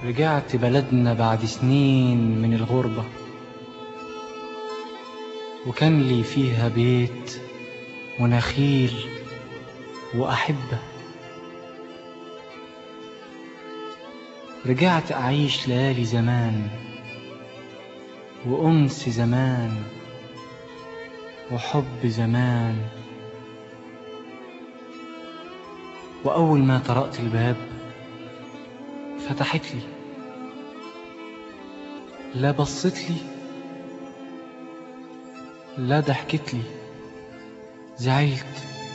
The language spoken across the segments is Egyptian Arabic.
رجعت بلدنا بعد سنين من الغربة وكان لي فيها بيت ونخيل وأحبة رجعت أعيش ليالي زمان وأنس زمان وحب زمان وأول ما طرقت الباب فتحت لي لا بصت لي لا ضحكت لي زعلت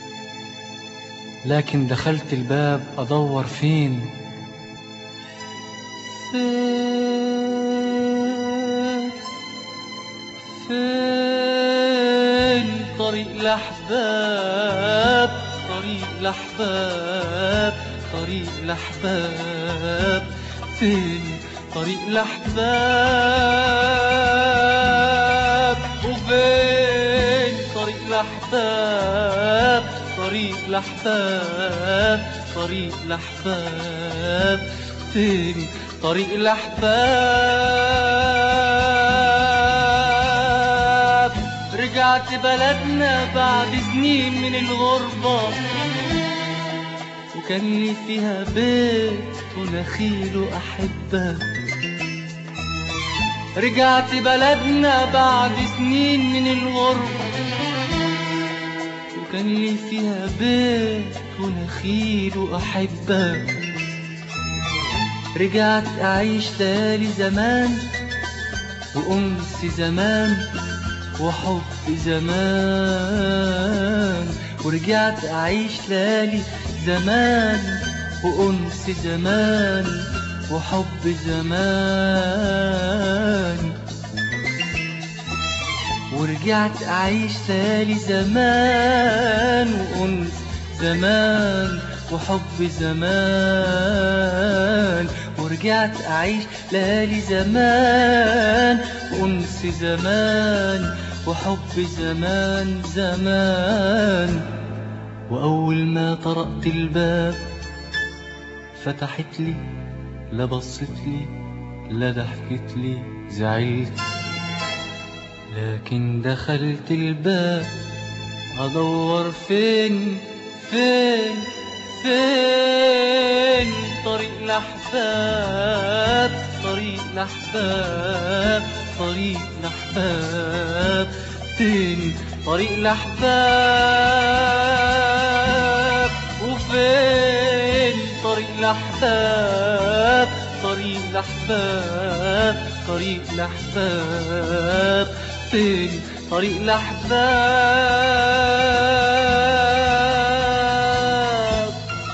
لكن دخلت الباب أدور فين فين فين طريق الأحباب طريق الأحباب طريق الأحباب فين طريق الأحباب وفين طريق الأحباب طريق الأحباب طريق الأحباب فين طريق الأحباب رجعت بلدنا بعد سنين من الغربة وكان لي فيها بيت ونخيل وأحبة رجعت بلدنا بعد سنين من الغربة وكان لي فيها بيت ونخيل وأحبة رجعت أعيش تالي زمان وأنس زمان وحب زمان ورجعت أعيش لالي زمان وأنس زمان وحب زمان ورجعت أعيش تالي زمان وأنس زمان وحب زمان ورجعت أعيش ليالي زمان وأنس زمان وحب زمان زمان وأول ما طرقت الباب فتحت لي لا بصت لي لا ضحكت لي زعلت لكن دخلت الباب أدور فين فين فين طريق الأحباب طريق الأحباب طريق الأحباب فين طريق الأحباب وفين طريق الأحباب طريق الأحباب طريق الأحباب فين طريق الأحباب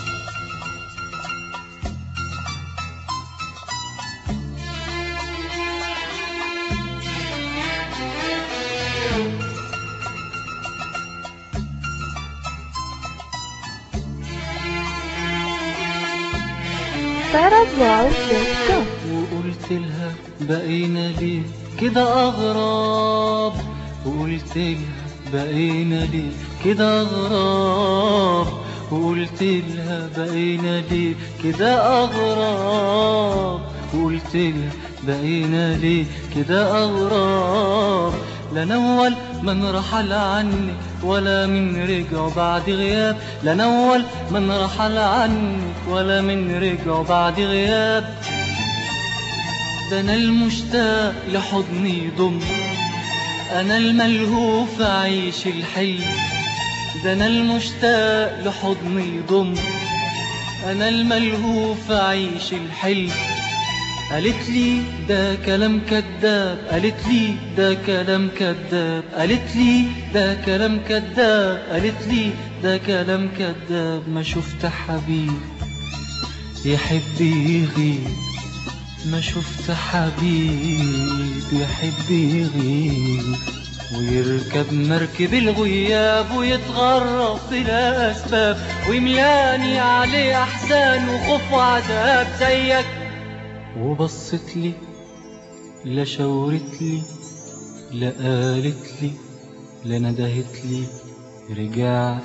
sarahblouse.com وقلت لها بقينا ليه كده أغراب وقلت لها بقينا ليه كده أغراب وقلت لها بقينا ليه كده أغراب وقلت لها بقينا ليه كده أغراب لا نول من رحل عنك ولا من رجع بعد غياب لا نول من رحل عنك ولا من رجع بعد غياب ده انا المشتاق لحضني يضم انا الملهوف اعيش الحلم ده انا المشتاق لحضني يضم انا الملهوف اعيش الحلم قالت لي ده كلام كذاب قالت لي ده كلام كذاب قالت لي ده كلام كذاب قالت لي ده كلام كذاب ما شفت حبيب يحب يغيب ما شفت حبيب يحب يغيب ويركب مركب الغياب ويتغرب بلا أسباب ويملاني عليه أحزان وخوف وعذاب زيك وبصت لي لا شاورت لي لا قالت لي لا ندهت لي رجعت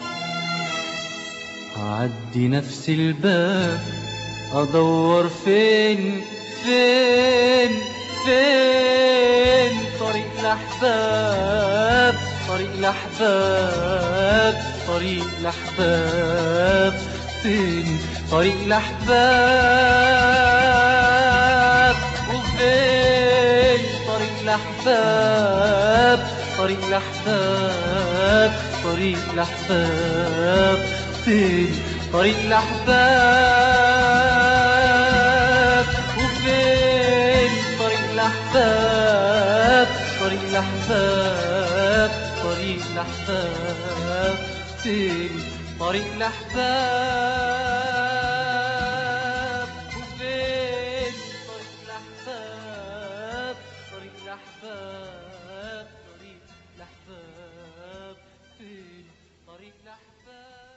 أعدي نفس الباب أدور فين فين فين طريق الأحباب طريق الأحباب طريق الأحباب فين طريق الأحباب وفين طريق الأحباب طريق الأحباب طريق الأحباب فين طريق الأحباب وفين طريق الأحباب طريق الأحباب طريق الأحباب فين طريق الأحباب وفين طريق الأحباب طريق الأحباب طريق الأحباب فين طريق الأحباب